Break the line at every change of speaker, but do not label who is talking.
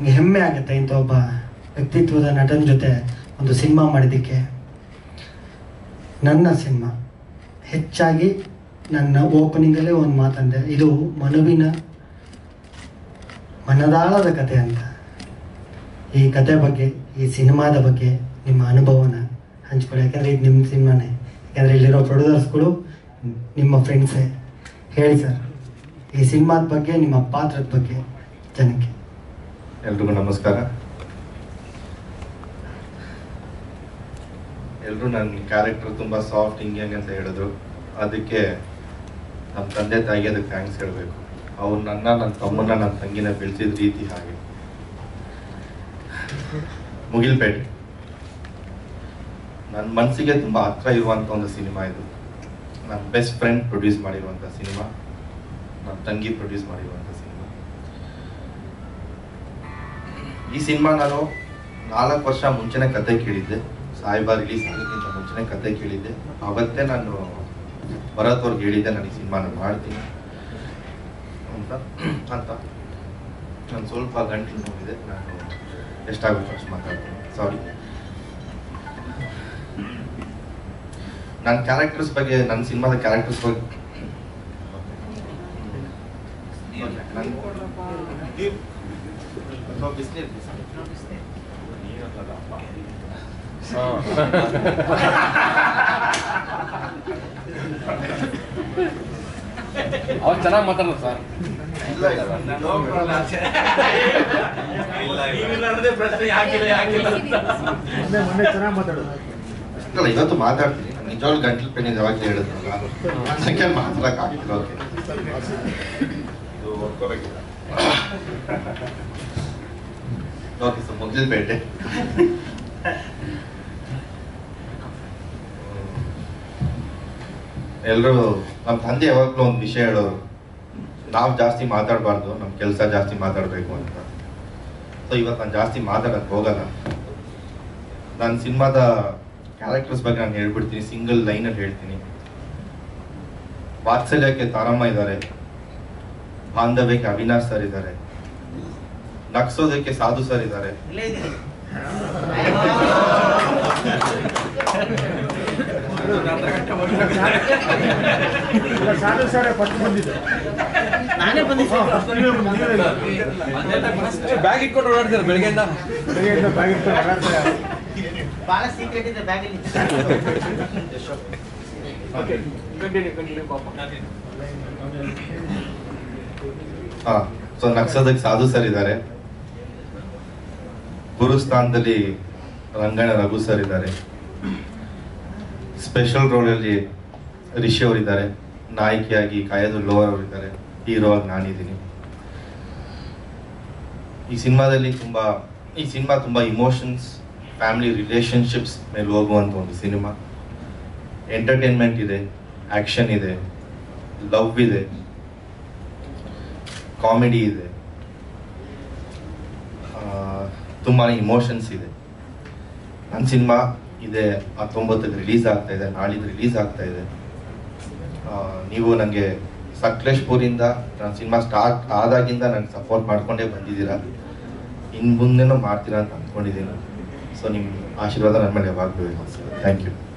ನಂಗೆ ಹೆಮ್ಮೆ ಆಗುತ್ತೆ ಇಂಥ ಒಬ್ಬ ವ್ಯಕ್ತಿತ್ವದ ನಟನ ಜೊತೆ ಒಂದು ಸಿನಿಮಾ ಮಾಡಿದ್ದಕ್ಕೆ ನನ್ನ ಸಿನಿಮಾ ಹೆಚ್ಚಾಗಿ ನನ್ನ ಓಪನಿಂಗಲ್ಲೇ ಒಂದು ಮಾತಂದೆ ಇದು ಮನುವಿನ ಮನದಾಳದ ಕತೆ ಅಂತ ಈ ಕತೆ ಬಗ್ಗೆ ಈ ಸಿನಿಮಾದ ಬಗ್ಗೆ ನಿಮ್ಮ ಅನುಭವನ ಹಂಚ್ಕೊಳ್ಳಿ ಯಾಕಂದರೆ ಇದು ನಿಮ್ಮ ಸಿನಿಮಾನೇ ಯಾಕಂದರೆ ಇಲ್ಲಿರೋ ಪ್ರೊಡ್ಯೂಸರ್ಸ್ಗಳು ನಿಮ್ಮ ಫ್ರೆಂಡ್ಸೇ ಹೇಳಿ ಸರ್ ಈ ಸಿನಿಮಾದ ಬಗ್ಗೆ ನಿಮ್ಮ ಪಾತ್ರದ ಬಗ್ಗೆ ಜನಕ್ಕೆ
ಎಲ್ರಿಗೂ ನಮಸ್ಕಾರ ಎಲ್ಲರೂ ನನ್ನ ಕ್ಯಾರೆಕ್ಟರ್ ತುಂಬ ಸಾಫ್ಟ್ ಹಿಂಗೆ ಹಂಗೆ ಅಂತ ಹೇಳಿದ್ರು ಅದಕ್ಕೆ ನಮ್ಮ ತಂದೆ ತಾಯಿಗೆ ಅದಕ್ಕೆ ಥ್ಯಾಂಕ್ಸ್ ಹೇಳಬೇಕು ಅವ್ರು ನನ್ನ ನನ್ನ ತಮ್ಮನ್ನ ನನ್ನ ತಂಗಿನ ಬೆಳೆಸಿದ ರೀತಿ ಹಾಗೆ ಮುಗಿಲ್ಬೇಡಿ ನನ್ನ ಮನಸ್ಸಿಗೆ ತುಂಬ ಹತ್ರ ಇರುವಂಥ ಒಂದು ಸಿನಿಮಾ ಇದು ನನ್ನ ಬೆಸ್ಟ್ ಫ್ರೆಂಡ್ ಪ್ರೊಡ್ಯೂಸ್ ಮಾಡಿರುವಂಥ ಸಿನಿಮಾ ನನ್ನ ತಂಗಿ ಪ್ರೊಡ್ಯೂಸ್ ಮಾಡಿರುವಂಥ ಸಿನಿಮಾ ಈ ಸಿನಿಮಾ ನಾನು ನಾಲ್ಕು ವರ್ಷ ಮುಂಚೆನೆ ಕತೆ ಕೇಳಿದ್ದೆ ಸಾಯಿಬಾ ರಿಲೀಸ್ ಆಗೋಕ್ಕಿಂತ ಮುಂಚೆನೆ ಕತೆ ಕೇಳಿದ್ದೆ ಅವತ್ತೇ ನಾನು ಭರತ್ ಅವ್ರಿಗೆ ಹೇಳಿದ್ದೆ ನಾನು ಈ ಸಿನಿಮಾನ ಮಾಡ್ತೀನಿ ಅಂತ ಅಂತ ನಾನು ಸ್ವಲ್ಪ ಗಂಟಲು ನೋವಿದೆ ನಾನು ಎಷ್ಟಾಗುತ್ತೆ ಅಷ್ಟು ಮಾತಾಡ್ತೀನಿ ಸಾರಿ ನನ್ನ ಕ್ಯಾರೆಕ್ಟರ್ಸ್ ಬಗ್ಗೆ ನನ್ನ ಸಿನಿಮಾದ ಕ್ಯಾರೆಕ್ಟರ್ಸ್ ಬಗ್ಗೆ ನನ್- ಸ್ವಲ್ಪ ಬಿಸ್ನೀರು, ಬಿಸ್ನೀರು.
ಅವ್ರು ಚೆನ್ನಾಗಿ ಮಾತಾಡೋದು ಸರ್
ಇಲ್ಲ, ಇಲ್ಲ. ಅಲ್ಲ ಇವತ್ತು ಮಾತಾಡ್ತೀನಿ ನಾನು ನಿಜವಾಗ್ಲೂ ಗಂಟ್ಲು ಪೆನ್ ಯಾವಾಗಲೂ ಹೇಳಿದ್ನಲ್ಲ ಅದಕ್ಕೆ ಮಾತಾಡಕ್ ಆಗ್ತಿಲ್ಲ ಓಕೆ ಇದು ಒಪ್ಕೋಬೇಕಿಲ್ಲ ಓಕೆ ಸರ್ ಮುಗಿಲ್ಬೇಟೆ ಎಲ್ಲರೂ ನಮ್ಮ ತಂದೆ ಯಾವಾಗಲೂ ಒಂದು ವಿಷಯ ಹೇಳೋರು ನಾವು ಜಾಸ್ತಿ ಮಾತಾಡಬಾರ್ದು ನಮ್ಮ ಕೆಲಸ ಜಾಸ್ತಿ ಮಾತಾಡಬೇಕು ಅಂತ ಸೊ ಇವತ್ತು ನಾನು ಜಾಸ್ತಿ ಮಾತಾಡಕ್ಕೆ ಹೋಗಲ್ಲ ನನ್ನ ಸಿನಿಮಾದ ಕ್ಯಾರೆಕ್ಟರ್ಸ್ ಬಗ್ಗೆ ನಾನು ಹೇಳ್ಬಿಡ್ತೀನಿ ಸಿಂಗಲ್ ಲೈನಲ್ಲಿ ಹೇಳ್ತೀನಿ ವಾತ್ಸಲ್ಯಕ್ಕೆ ತಾರಮ್ಮ ಇದ್ದಾರೆ ಬಾಂಧವ್ಯಕ್ಕೆ ಅವಿನಾಶ್ ಸರ್ ಇದ್ದಾರೆ ನಗ್ಸೋದಕ್ಕೆ ಸಾಧು ಸರ್ ಇದ್ದಾರೆ
ನಾನೇ
ಬ್ಯಾಗ್ ಇಟ್ಕೊಂಡು ಓಡಾಡ್ತೀರ ಬೆಳಗ್ಗೆಯಿಂದ
ಬಹಳ ಸೀಕ್ರೆಟ್ ಇದೆ ಬ್ಯಾಗಲ್ಲಿ
ಹಾ ಸೊ ನಗ್ಸೋದಕ್ಕೆ ಸಾಧು ಸರ್ ಇದ್ದಾರೆ ಗುರು ಸ್ಥಾನದಲ್ಲಿ ರಂಗಣ್ಣ ರಘು ಸರ್ ಇದ್ದಾರೆ ಸ್ಪೆಷಲ್ ರೋಲಲ್ಲಿ ರಿಷಿ ಅವರಿದ್ದಾರೆ ನಾಯಕಿಯಾಗಿ ಕಾಯದು ಲೋವರ್ ಅವರಿದ್ದಾರೆ ಹೀರೋ ಆಗಿ ನಾನಿದ್ದೀನಿ ಈ ಸಿನಿಮಾದಲ್ಲಿ ತುಂಬಾ ಈ ಸಿನಿಮಾ ತುಂಬಾ ಇಮೋಷನ್ಸ್ ಫ್ಯಾಮಿಲಿ ರಿಲೇಶನ್ಶಿಪ್ಸ್ ಮೇಲೆ ಹೋಗುವಂಥ ಒಂದು ಸಿನಿಮಾ ಎಂಟರ್ಟೈನ್ಮೆಂಟ್ ಇದೆ ಆಕ್ಷನ್ ಇದೆ ಲವ್ ಇದೆ ಕಾಮಿಡಿ ಇದೆ ಆ, ತುಂಬಾನೇ ಇಮೋಷನ್ಸ್ ಇದೆ ನನ್ನ ಸಿನಿಮಾ ಇದೆ ಹತ್ತೊಂಬತ್ತಕ್ಕೆ ರಿಲೀಸ್ ಆಗ್ತಾ ಇದೆ ನಾಳಿದ್ದು ರಿಲೀಸ್ ಆಗ್ತಾ ಇದೆ ಆ, ನೀವು ನನಗೆ ಸಕಲೇಶ್ಪುರಿಂದ ನನ್ನ ಸಿನಿಮಾ ಸ್ಟಾರ್ಟ್ ಆದಾಗಿಂದ ನನಗೆ ಸಪೋರ್ಟ್ ಮಾಡ್ಕೊಂಡೇ ಬಂದಿದ್ದೀರಾ ಇನ್ನು ಮುಂದೆನೂ ಮಾಡ್ತೀರಾ ಅಂತ ಅಂದ್ಕೊಂಡಿದ್ದೀನಿ ಸೊ ನಿಮ್ಮ ಆಶೀರ್ವಾದ ನನ್ನ ಮೇಲೆ ಯಾವಾಗಲೂ ಥ್ಯಾಂಕ್ ಯು